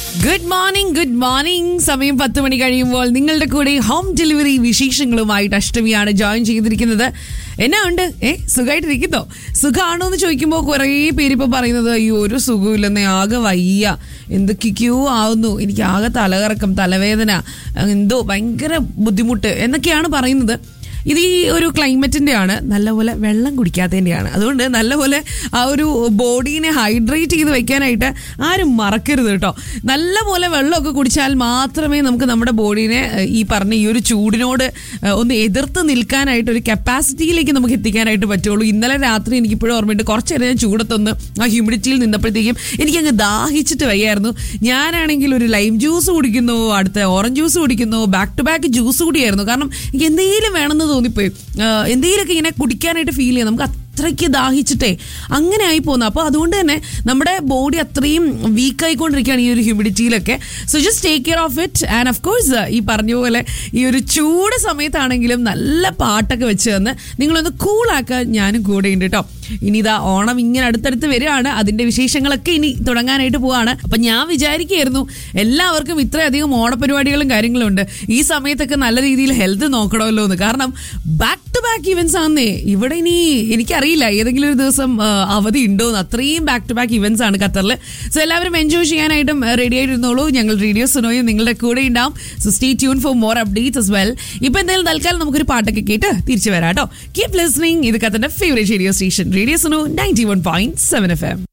good morning good morning സമയം പത്ത് മണി കഴിയുമ്പോൾ നിങ്ങളുടെ കൂടെ ഹോം ഡെലിവറി വിശേഷങ്ങളുമായിട്ട് അഷ്ടമിയാണ് ജോയിൻ ചെയ്തിരിക്കുന്നത് എന്നാ ഉണ്ട് ഏ സുഖമായിട്ടിരിക്കുന്നോ സുഖമാണോ എന്ന് ചോദിക്കുമ്പോൾ കുറേ പേര് ഇപ്പോൾ പറയുന്നത് അയ്യോ ഒരു സുഖമില്ലെന്നേ ആകെ വയ്യ എന്തൊക്കെയോ ആവുന്നു എനിക്ക് ആകെ തലകറക്കം തലവേദന എന്തോ ഭയങ്കര ബുദ്ധിമുട്ട് എന്നൊക്കെയാണ് പറയുന്നത് ഇത് ഈ ഒരു ക്ലൈമറ്റിന്റെ ആണ് നല്ലപോലെ വെള്ളം കുടിക്കാത്തതിൻ്റെയാണ് അതുകൊണ്ട് നല്ലപോലെ ആ ഒരു ബോഡീനെ ഹൈഡ്രേറ്റ് ചെയ്ത് വെക്കാനായിട്ട് ആരും മറക്കരുത് കേട്ടോ നല്ലപോലെ വെള്ളമൊക്കെ കുടിച്ചാൽ മാത്രമേ നമുക്ക് നമ്മുടെ ബോഡീനെ ഏഹ്, ഈ പറഞ്ഞ ഈ ഒരു ചൂടിനോട് ഏഹ്, ഒന്ന് എതിർത്ത് നിൽക്കാനായിട്ട് ഒരു കപ്പാസിറ്റിയിലേക്ക് നമുക്ക് എത്തിക്കാനായിട്ട് പറ്റുള്ളൂ ഇന്നലെ രാത്രി എനിക്കിപ്പോഴും ഓർമ്മയുണ്ട് കുറച്ച് നേരം ഞാൻ ചൂടത്തൊന്ന് ആ ഹ്യൂമിഡിറ്റിയിൽ നിന്നപ്പോഴത്തേക്കും എനിക്കങ്ങ് ദാഹിച്ചിട്ട് വയ്യായിരുന്നു ഞാനാണെങ്കിൽ ഒരു ലൈം ജ്യൂസ് കുടിക്കുന്നു അടുത്ത ഓറഞ്ച് ജ്യൂസ് കുടിക്കുന്നു ബാക്ക് ടു ബാക്ക് ജ്യൂസ് കൂടിയായിരുന്നു കാരണം എനിക്ക് എന്തെങ്കിലും വേണമെന്ന് തോന്നിപ്പോയി ആഹ് എന്തെങ്കിലുമൊക്കെ ഇങ്ങനെ കുടിക്കാനായിട്ട് ഫീൽ ചെയ്യാം നമുക്ക് അത്രയ്ക്ക് ദാഹിച്ചിട്ടേ അങ്ങനെ ആയി പോകുന്നു അപ്പോൾ അതുകൊണ്ട് തന്നെ നമ്മുടെ ബോഡി അത്രയും വീക്ക് ആയിക്കൊണ്ടിരിക്കുകയാണ് ഈ ഒരു ഹ്യൂമിഡിറ്റിയിലൊക്കെ so just take care of it and of course ഈ പറഞ്ഞ പോലെ ഈ ഒരു ചൂട് സമയത്താണെങ്കിലും നല്ല പാട്ടൊക്കെ വെച്ച് തന്ന് നിങ്ങളൊന്ന് കൂളാക്കാൻ ഞാനും കൂടെ ഉണ്ട് കേട്ടോ ഇനി ഇതാ ഓണം ഇങ്ങനെ അടുത്തടുത്ത് വരികയാണ് അതിന്റെ വിശേഷങ്ങളൊക്കെ ഇനി തുടങ്ങാനായിട്ട് പോവാണ് അപ്പൊ ഞാൻ വിചാരിക്കുകയായിരുന്നു എല്ലാവർക്കും ഇത്രയധികം ഓണപരിപാടികളും കാര്യങ്ങളും ഉണ്ട് ഈ സമയത്തൊക്കെ നല്ല രീതിയിൽ ഹെൽത്ത് നോക്കണമല്ലോ എന്ന് കാരണം ബാക്ക് ടു ബാക്ക് ഇവന്റ്സ് ആണെന്നേ ഇവിടെ ഇനി എനിക്കറിയില്ല ഏതെങ്കിലും ഒരു ദിവസം ആ, അവധി ഉണ്ടോ എന്ന് അത്രയും ബാക്ക് ടു ബാക്ക് ഇവന്റ്സ് ആണ് ഖത്തറിൽ സോ എല്ലാവരും എൻജോയ് ചെയ്യാനായിട്ടും റെഡി ആയിട്ടിരുന്നോളൂ ഞങ്ങൾ റേഡിയോ സുനോയും നിങ്ങളുടെ കൂടെ ഉണ്ടാവും so stay tune for more updates as well ഇപ്പൊ എന്തായാലും തൽക്കാലം നമുക്കൊരു പാട്ടൊക്കെ കേട്ട് തിരിച്ചു വരാം കേട്ടോ കീപ് ലിസ്ണിംഗ് ഇത് ഖത്തറിന്റെ favourite radio station radio Suno ninety one point seven F M